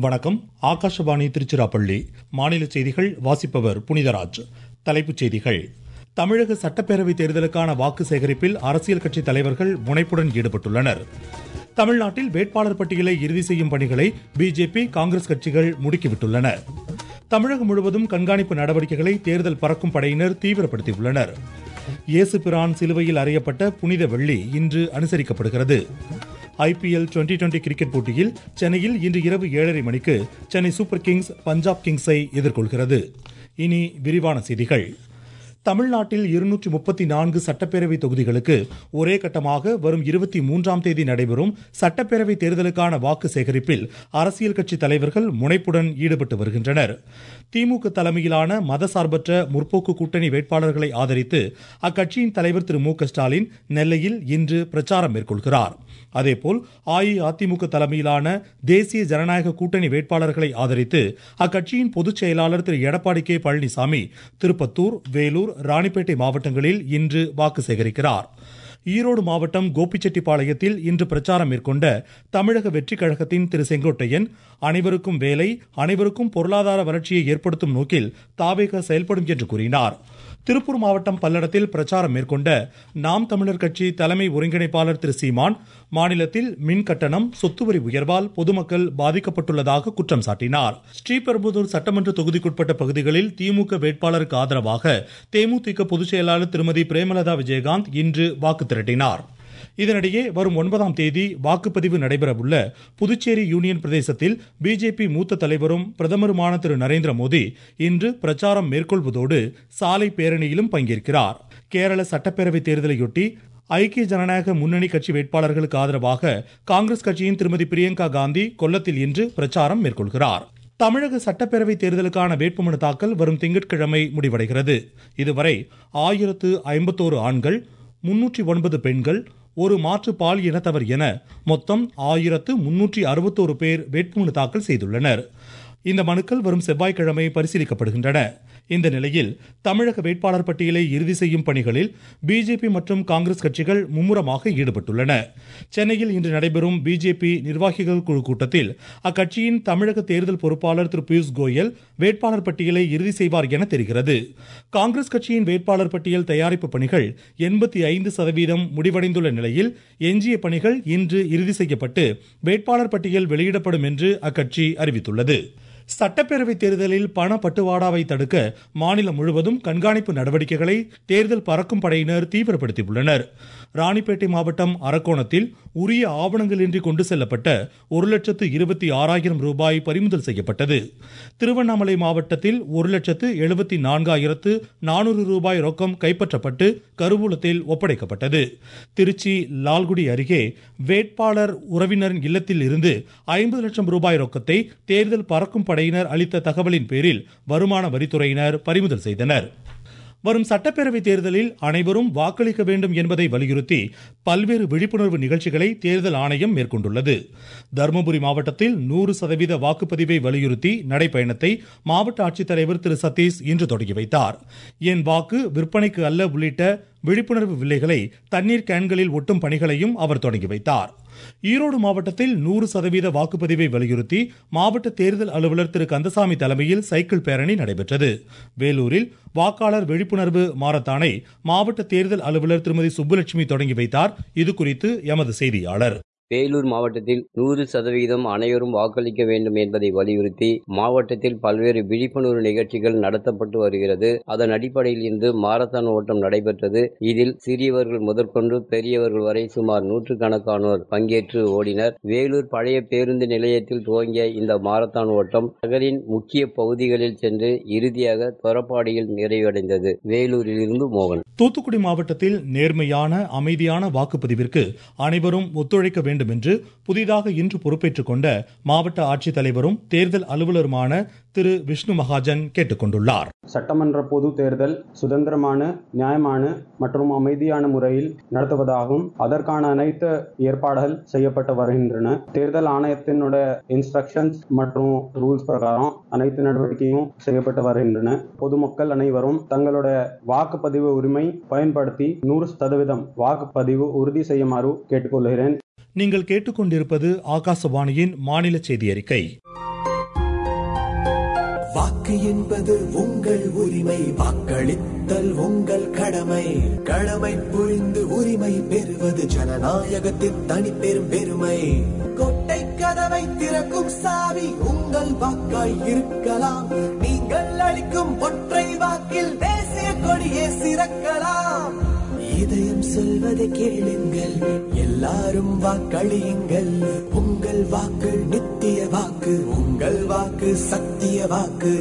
வணக்கம் ஆகாஷவாணி திருச்சிராப்பள்ளி மாநில செய்திகள் வாசிப்பவர் புனிதராஜ் தலைப்புச் செய்திகள் தமிழக சட்டப்பேரவை தேர்தலுக்கான வாக்கு சேகரிப்பில் அரசியல் கட்சி தலைவர்கள் முனைப்புடன் ஈடுபட்டுள்ளனர் தமிழ்நாட்டில் வேட்பாளர் பட்டியலை இறுதி செய்யும் பணிகளை பிஜேபி காங்கிரஸ் கட்சிகள் முடுக்கிவிட்டுள்ளன தமிழகம் முழுவதும் கண்காணிப்பு நடவடிக்கைகளை தேர்தல் பறக்கும் படையினர் தீவிரப்படுத்தியுள்ளனர் இயேசு பிரான் சிலுவையில் அறையப்பட்ட புனித வெள்ளி இன்று அனுசரிக்கப்படுகிறது ஐபிஎல் டுவெண்டி டுவெண்டி கிரிக்கெட் போட்டியில் சென்னையில் இன்று இரவு ஏழரை மணிக்கு சென்னை சூப்பர் கிங்ஸ் பஞ்சாப் கிங்ஸை எதிர்கொள்கிறது இனி விரிவான செய்திகள் தமிழ்நாட்டில் இருநூற்றி முப்பத்தி நான்கு சட்டப்பேரவை தொகுதிகளுக்கு ஒரே கட்டமாக வரும் இருபத்தி மூன்றாம் தேதி நடைபெறும் சட்டப்பேரவை தேர்தலுக்கான வாக்கு சேகரிப்பில் அரசியல் கட்சி தலைவர்கள் முனைப்புடன் ஈடுபட்டு வருகின்றனர் திமுக தலைமையிலான மதசார்பற்ற முற்போக்கு கூட்டணி வேட்பாளர்களை ஆதரித்து அக்கட்சியின் தலைவர் திரு மு க ஸ்டாலின் நெல்லையில் இன்று பிரச்சாரம் மேற்கொள்கிறார் அதேபோல் அஇஅதிமுக தலைமையிலான தேசிய ஜனநாயக கூட்டணி வேட்பாளர்களை ஆதரித்து அக்கட்சியின் பொதுச் செயலாளர் திரு எடப்பாடி கே பழனிசாமி திருப்பத்தூர் வேலூர் ராணிப்பேட்டை மாவட்டங்களில் இன்று வாக்கு சேகரிக்கிறார் ஈரோடு மாவட்டம் கோபிச்செட்டிப்பாளையத்தில் இன்று பிரச்சாரம் மேற்கொண்ட தமிழக வெற்றிக் கழகத்தின் திரு செங்கோட்டையன் அனைவருக்கும் வேலை அனைவருக்கும் பொருளாதார வளர்ச்சியை ஏற்படுத்தும் நோக்கில் தாவேக செயல்படும் என்று கூறினார் திருப்பூர் மாவட்டம் பல்லடத்தில் பிரச்சாரம் மேற்கொண்ட நாம் தமிழர் கட்சி தலைமை ஒருங்கிணைப்பாளர் திரு சீமான் மாநிலத்தில் மின் கட்டணம் சொத்து வரி உயர்வால் பொதுமக்கள் பாதிக்கப்பட்டுள்ளதாக குற்றம் சாட்டினார் ஸ்ரீபெரும்புதூர் சட்டமன்ற தொகுதிக்குட்பட்ட பகுதிகளில் திமுக வேட்பாளருக்கு ஆதரவாக தேமுதிக பொதுச் செயலாளர் திருமதி பிரேமலதா விஜயகாந்த் இன்று வாக்கு திரட்டினார் இதனிடையே வரும் ஒன்பதாம் தேதி வாக்குப்பதிவு நடைபெறவுள்ள புதுச்சேரி யூனியன் பிரதேசத்தில் பிஜேபி மூத்த தலைவரும் பிரதமருமான திரு நரேந்திர மோடி இன்று பிரச்சாரம் மேற்கொள்வதோடு சாலை பேரணியிலும் பங்கேற்கிறார் கேரள சட்டப்பேரவை தேர்தலையொட்டி ஐக்கிய ஜனநாயக முன்னணி கட்சி வேட்பாளர்களுக்கு ஆதரவாக காங்கிரஸ் கட்சியின் திருமதி பிரியங்கா காந்தி கொல்லத்தில் இன்று பிரச்சாரம் மேற்கொள்கிறார் தமிழக சட்டப்பேரவை தேர்தலுக்கான வேட்புமனு தாக்கல் வரும் திங்கட்கிழமை முடிவடைகிறது இதுவரை ஆயிரத்து ஐம்பத்தோரு ஆண்கள் முன்னூற்றி ஒன்பது பெண்கள் ஒரு மாற்று பால் இனத்தவர் என மொத்தம் ஆயிரத்து முன்னூற்றி அறுபத்தோரு பேர் வேட்புமனு தாக்கல் செய்துள்ளனர் இந்த மனுக்கள் வரும் செவ்வாய்க்கிழமை பரிசீலிக்கப்படுகின்றன இந்த நிலையில் தமிழக வேட்பாளர் பட்டியலை இறுதி செய்யும் பணிகளில் பிஜேபி மற்றும் காங்கிரஸ் கட்சிகள் மும்முரமாக ஈடுபட்டுள்ளன சென்னையில் இன்று நடைபெறும் பிஜேபி நிர்வாகிகள் குழு கூட்டத்தில் அக்கட்சியின் தமிழக தேர்தல் பொறுப்பாளர் திரு பியூஷ் கோயல் வேட்பாளர் பட்டியலை இறுதி செய்வார் என தெரிகிறது காங்கிரஸ் கட்சியின் வேட்பாளர் பட்டியல் தயாரிப்பு பணிகள் எண்பத்தி ஐந்து சதவீதம் முடிவடைந்துள்ள நிலையில் எஞ்சிய பணிகள் இன்று இறுதி செய்யப்பட்டு வேட்பாளர் பட்டியல் வெளியிடப்படும் என்று அக்கட்சி அறிவித்துள்ளது சட்டப்பேரவை தேர்தலில் பண பட்டுவாடாவை தடுக்க மாநிலம் முழுவதும் கண்காணிப்பு நடவடிக்கைகளை தேர்தல் பறக்கும் படையினர் தீவிரப்படுத்தியுள்ளனர் ராணிப்பேட்டை மாவட்டம் அரக்கோணத்தில் உரிய ஆவணங்களின்றி கொண்டு செல்லப்பட்ட ஒரு லட்சத்து இருபத்தி ஆறாயிரம் ரூபாய் பறிமுதல் செய்யப்பட்டது திருவண்ணாமலை மாவட்டத்தில் ஒரு லட்சத்து எழுபத்தி நான்காயிரத்து நானூறு ரூபாய் ரொக்கம் கைப்பற்றப்பட்டு கருவூலத்தில் ஒப்படைக்கப்பட்டது திருச்சி லால்குடி அருகே வேட்பாளர் உறவினரின் இல்லத்தில் இருந்து ஐம்பது லட்சம் ரூபாய் ரொக்கத்தை தேர்தல் பறக்கும் படையினர் அளித்த தகவலின் பேரில் வருமான வரித்துறையினர் பறிமுதல் செய்தனர் வரும் சட்டப்பேரவை தேர்தலில் அனைவரும் வாக்களிக்க வேண்டும் என்பதை வலியுறுத்தி பல்வேறு விழிப்புணர்வு நிகழ்ச்சிகளை தேர்தல் ஆணையம் மேற்கொண்டுள்ளது தருமபுரி மாவட்டத்தில் நூறு சதவீத வாக்குப்பதிவை வலியுறுத்தி நடைப்பயணத்தை மாவட்ட ஆட்சித்தலைவர் திரு சதீஷ் இன்று தொடங்கி வைத்தார் என் வாக்கு விற்பனைக்கு அல்ல உள்ளிட்ட விழிப்புணர்வு வில்லைகளை தண்ணீர் கேன்களில் ஒட்டும் பணிகளையும் அவர் தொடங்கி வைத்தார் ஈரோடு மாவட்டத்தில் நூறு சதவீத வாக்குப்பதிவை வலியுறுத்தி மாவட்ட தேர்தல் அலுவலர் திரு கந்தசாமி தலைமையில் சைக்கிள் பேரணி நடைபெற்றது வேலூரில் வாக்காளர் விழிப்புணர்வு மாரத்தானை மாவட்ட தேர்தல் அலுவலர் திருமதி சுப்புலட்சுமி தொடங்கி வைத்தார் இது குறித்து எமது செய்தியாளர் வேலூர் மாவட்டத்தில் நூறு சதவீதம் அனைவரும் வாக்களிக்க வேண்டும் என்பதை வலியுறுத்தி மாவட்டத்தில் பல்வேறு விழிப்புணர்வு நிகழ்ச்சிகள் நடத்தப்பட்டு வருகிறது அதன் அடிப்படையில் இன்று மாரத்தான் ஓட்டம் நடைபெற்றது இதில் சிறியவர்கள் முதற்கொண்டு பெரியவர்கள் வரை சுமார் நூற்றுக்கணக்கானோர் பங்கேற்று ஓடினர் வேலூர் பழைய பேருந்து நிலையத்தில் துவங்கிய இந்த மாரத்தான் ஓட்டம் நகரின் முக்கிய பகுதிகளில் சென்று இறுதியாக தொரப்பாடியில் நிறைவடைந்தது வேலூரில் இருந்து மோகன் தூத்துக்குடி மாவட்டத்தில் நேர்மையான அமைதியான வாக்குப்பதிவிற்கு அனைவரும் ஒத்துழைக்க வேண்டும் என்று புதிதாக இன்று பொறுப்பேற்றுக் கொண்ட மாவட்ட ஆட்சித்தலைவரும் தேர்தல் அலுவலருமான திரு விஷ்ணு மகாஜன் கேட்டுக்கொண்டுள்ளார் சட்டமன்ற பொது தேர்தல் சுதந்திரமான நியாயமான மற்றும் அமைதியான முறையில் நடத்துவதாகவும் அதற்கான அனைத்து ஏற்பாடுகள் செய்யப்பட்டு வருகின்றன தேர்தல் ஆணையத்தினுடைய இன்ஸ்ட்ரக்ஷன்ஸ் மற்றும் ரூல்ஸ் பிரகாரம் அனைத்து நடவடிக்கையும் செய்யப்பட்டு வருகின்றன பொதுமக்கள் அனைவரும் தங்களுடைய வாக்குப்பதிவு உரிமை பயன்படுத்தி நூறு சதவீதம் வாக்குப்பதிவு உறுதி செய்யுமாறு கேட்டுக்கொள்கிறேன் நீங்கள் கேட்டுக்கொண்டிருப்பது ஆகாசவாணியின் மாநில செய்தி அறிக்கை வாக்கு என்பது உங்கள் உரிமை வாக்களித்தல் உங்கள் கடமை கடமை புரிந்து உரிமை பெறுவது ஜனநாயகத்தின் தனிப்பெரும் பெருமை கொட்டை கதவை திறக்கும் சாவி உங்கள் வாக்காய் இருக்கலாம் நீங்கள் அளிக்கும் ஒற்றை வாக்கில் தேசிய கொடியே சிறக்கலாம் இதயம் சொல்வதை கேளுங்கள் எல்லாரும் வாக்களியுங்கள் உங்கள் வாக்கு நித்திய வாக்கு உங்கள் வாக்கு சத்திய வாக்கு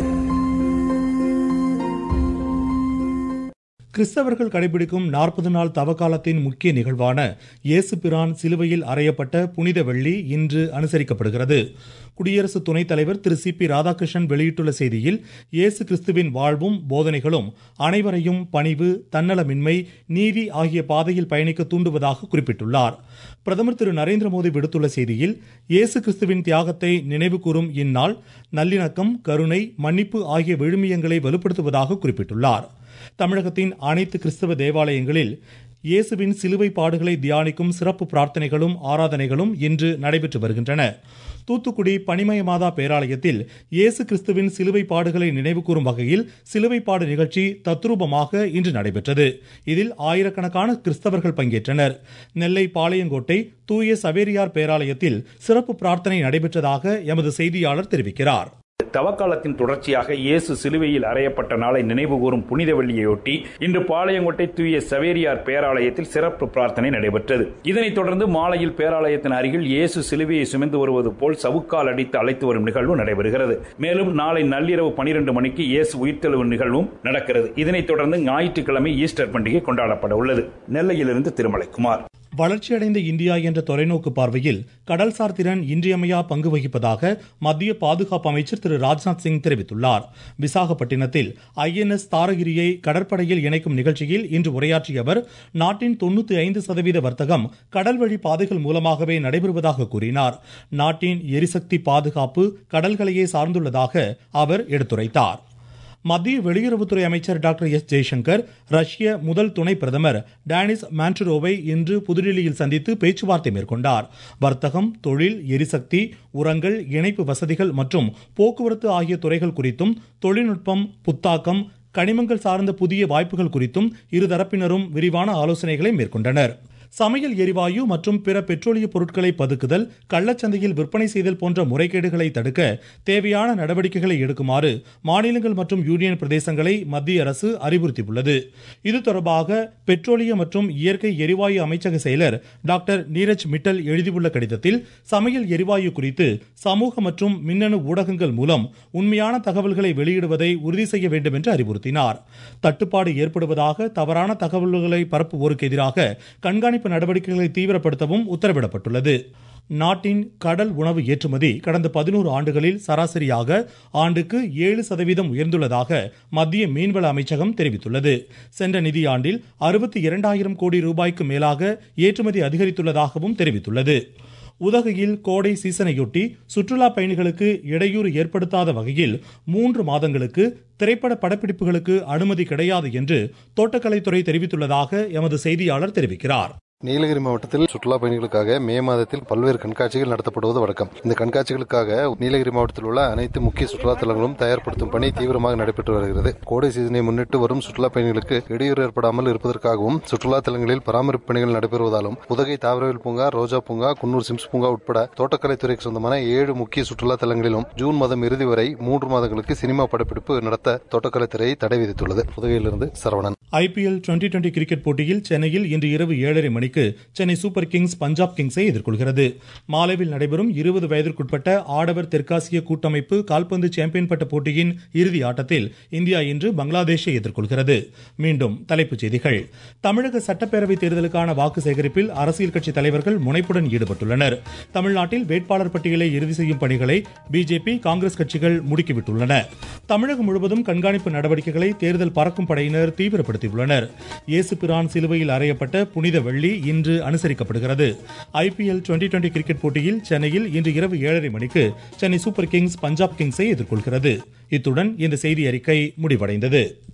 கிறிஸ்தவர்கள் கடைபிடிக்கும் நாற்பது நாள் தவக்காலத்தின் முக்கிய நிகழ்வான இயேசு பிரான் சிலுவையில் அறையப்பட்ட புனித வெள்ளி இன்று அனுசரிக்கப்படுகிறது குடியரசு துணைத் தலைவர் திரு சி பி ராதாகிருஷ்ணன் வெளியிட்டுள்ள செய்தியில் இயேசு கிறிஸ்துவின் வாழ்வும் போதனைகளும் அனைவரையும் பணிவு தன்னலமின்மை நீதி ஆகிய பாதையில் பயணிக்க தூண்டுவதாக குறிப்பிட்டுள்ளார் பிரதமர் திரு நரேந்திர மோடி விடுத்துள்ள செய்தியில் இயேசு கிறிஸ்துவின் தியாகத்தை நினைவு கூறும் இந்நாள் நல்லிணக்கம் கருணை மன்னிப்பு ஆகிய விழுமியங்களை வலுப்படுத்துவதாக குறிப்பிட்டுள்ளார் தமிழகத்தின் அனைத்து கிறிஸ்தவ தேவாலயங்களில் இயேசுவின் சிலுவை பாடுகளை தியானிக்கும் சிறப்பு பிரார்த்தனைகளும் ஆராதனைகளும் இன்று நடைபெற்று வருகின்றன தூத்துக்குடி பனிமய மாதா பேராலயத்தில் இயேசு கிறிஸ்துவின் சிலுவை பாடுகளை நினைவுகூரும் வகையில் சிலுவை பாடு நிகழ்ச்சி தத்ரூபமாக இன்று நடைபெற்றது இதில் ஆயிரக்கணக்கான கிறிஸ்தவர்கள் பங்கேற்றனர் நெல்லை பாளையங்கோட்டை தூய சவேரியார் பேராலயத்தில் சிறப்பு பிரார்த்தனை நடைபெற்றதாக எமது செய்தியாளர் தெரிவிக்கிறார் தவக்காலத்தின் தொடர்ச்சியாக இயேசு சிலுவையில் அறையப்பட்ட நாளை நினைவுகூரும் புனித வெள்ளியையொட்டி இன்று பாளையங்கோட்டை தூய சவேரியார் பேராலயத்தில் சிறப்பு பிரார்த்தனை நடைபெற்றது இதனைத் தொடர்ந்து மாலையில் பேராலயத்தின் அருகில் இயேசு சிலுவையை சுமந்து வருவது போல் சவுக்கால் அடித்து அழைத்து வரும் நிகழ்வு நடைபெறுகிறது மேலும் நாளை நள்ளிரவு பனிரெண்டு மணிக்கு இயேசு உயிர்த்தெழுவு நிகழ்வும் நடக்கிறது இதனைத் தொடர்ந்து ஞாயிற்றுக்கிழமை ஈஸ்டர் பண்டிகை கொண்டாடப்பட உள்ளது நெல்லையிலிருந்து திருமலைக்குமார் வளர்ச்சியடைந்த இந்தியா என்ற தொலைநோக்கு பார்வையில் கடல்சார் திறன் இன்றியமையா பங்கு வகிப்பதாக மத்திய பாதுகாப்பு அமைச்சர் திரு ராஜ்நாத் சிங் தெரிவித்துள்ளார் விசாகப்பட்டினத்தில் ஐஎன்எஸ் தாரகிரியை கடற்படையில் இணைக்கும் நிகழ்ச்சியில் இன்று உரையாற்றிய அவர் நாட்டின் தொண்ணூத்தி ஐந்து சதவீத வர்த்தகம் கடல்வழி பாதைகள் மூலமாகவே நடைபெறுவதாக கூறினார் நாட்டின் எரிசக்தி பாதுகாப்பு கடல்களையே சார்ந்துள்ளதாக அவர் எடுத்துரைத்தார் மத்திய வெளியுறவுத்துறை அமைச்சர் டாக்டர் எஸ் ஜெய்சங்கர் ரஷ்ய முதல் துணை பிரதமர் டானிஸ் மான்ட்ரோவை இன்று புதுடில்லியில் சந்தித்து பேச்சுவார்த்தை மேற்கொண்டார் வர்த்தகம் தொழில் எரிசக்தி உரங்கள் இணைப்பு வசதிகள் மற்றும் போக்குவரத்து ஆகிய துறைகள் குறித்தும் தொழில்நுட்பம் புத்தாக்கம் கனிமங்கள் சார்ந்த புதிய வாய்ப்புகள் குறித்தும் இருதரப்பினரும் விரிவான ஆலோசனைகளை மேற்கொண்டனர் சமையல் எரிவாயு மற்றும் பிற பெட்ரோலிய பொருட்களை பதுக்குதல் கள்ளச்சந்தையில் விற்பனை செய்தல் போன்ற முறைகேடுகளை தடுக்க தேவையான நடவடிக்கைகளை எடுக்குமாறு மாநிலங்கள் மற்றும் யூனியன் பிரதேசங்களை மத்திய அரசு அறிவுறுத்தியுள்ளது இது தொடர்பாக பெட்ரோலிய மற்றும் இயற்கை எரிவாயு அமைச்சக செயலர் டாக்டர் நீரஜ் மிட்டல் எழுதியுள்ள கடிதத்தில் சமையல் எரிவாயு குறித்து சமூக மற்றும் மின்னணு ஊடகங்கள் மூலம் உண்மையான தகவல்களை வெளியிடுவதை உறுதி செய்ய வேண்டும் என்று அறிவுறுத்தினார் தட்டுப்பாடு ஏற்படுவதாக தவறான தகவல்களை பரப்புவோருக்கு எதிராக கண்காணிப்பு நடவடிக்கைகளை தீவிரப்படுத்தவும் உத்தரவிடப்பட்டுள்ளது நாட்டின் கடல் உணவு ஏற்றுமதி கடந்த பதினோரு ஆண்டுகளில் சராசரியாக ஆண்டுக்கு ஏழு சதவீதம் உயர்ந்துள்ளதாக மத்திய மீன்வள அமைச்சகம் தெரிவித்துள்ளது சென்ற நிதியாண்டில் அறுபத்தி இரண்டாயிரம் கோடி ரூபாய்க்கு மேலாக ஏற்றுமதி அதிகரித்துள்ளதாகவும் தெரிவித்துள்ளது உதகையில் கோடை சீசனையொட்டி சுற்றுலா பயணிகளுக்கு இடையூறு ஏற்படுத்தாத வகையில் மூன்று மாதங்களுக்கு திரைப்பட படப்பிடிப்புகளுக்கு அனுமதி கிடையாது என்று தோட்டக்கலைத்துறை தெரிவித்துள்ளதாக எமது செய்தியாளர் தெரிவிக்கிறார் நீலகிரி மாவட்டத்தில் சுற்றுலா பயணிகளுக்காக மே மாதத்தில் பல்வேறு கண்காட்சிகள் நடத்தப்படுவது வழக்கம் இந்த கண்காட்சிகளுக்காக நீலகிரி மாவட்டத்தில் உள்ள அனைத்து முக்கிய சுற்றுலா தலங்களும் தயார்படுத்தும் பணி தீவிரமாக நடைபெற்று வருகிறது கோடை சீசனை முன்னிட்டு வரும் சுற்றுலா பயணிகளுக்கு இடையூறு ஏற்படாமல் இருப்பதற்காகவும் சுற்றுலா தலங்களில் பராமரிப்பு பணிகள் நடைபெறுவதாலும் உதகை தாவரவியல் பூங்கா ரோஜா பூங்கா குன்னூர் சிம்ஸ் பூங்கா உட்பட தோட்டக்கலைத்துறைக்கு சொந்தமான ஏழு முக்கிய சுற்றுலா தலங்களிலும் ஜூன் மாதம் இறுதி வரை மூன்று மாதங்களுக்கு சினிமா படப்பிடிப்பு நடத்த தோட்டக்கலைத்துறை தடை விதித்துள்ளது உதகையிலிருந்து Saravanan IPL twenty twenty cricket போட்டியில் சென்னையில் இன்று இரவு ஏழரை மணிக்கு சென்னை சூப்பர் கிங்ஸ் பஞ்சாப் கிங்ஸை எதிர்கொள்கிறது மாலைவில் நடைபெறும் இருபது வயதிற்குட்பட்ட ஆடவர் தெற்காசிய கூட்டமைப்பு கால்பந்து சாம்பியன் பட்ட போட்டியின் இறுதி ஆட்டத்தில் இந்தியா இன்று பங்களாதேஷை எதிர்கொள்கிறது மீண்டும் தலைப்புச் செய்திகள் தமிழக சட்டப்பேரவை தேர்தலுக்கான வாக்கு சேகரிப்பில் அரசியல் கட்சி தலைவர்கள் முனைப்புடன் ஈடுபட்டுள்ளனர் தமிழ்நாட்டில் வேட்பாளர் பட்டியலை இறுதி செய்யும் பணிகளை பிஜேபி காங்கிரஸ் கட்சிகள் முடுக்கிவிட்டுள்ளன தமிழகம் முழுவதும் கண்காணிப்பு நடவடிக்கைகளை தேர்தல் பறக்கும் படையினர் தீவிரப்படுத்தியுள்ளனர் இயேசு பிரான் சிலுவையில் அறையப்பட்ட புனித வெள்ளி இன்று அனுசரிக்கப்படுகிறது ஐபிஎல் டுவெண்டி டுவெண்டி கிரிக்கெட் போட்டியில் சென்னையில் இன்று இரவு ஏழரை மணிக்கு சென்னை சூப்பர் கிங்ஸ் பஞ்சாப் கிங்ஸை எதிர்கொள்கிறது இத்துடன் இந்த செய்தி அறிக்கை முடிவடைந்தது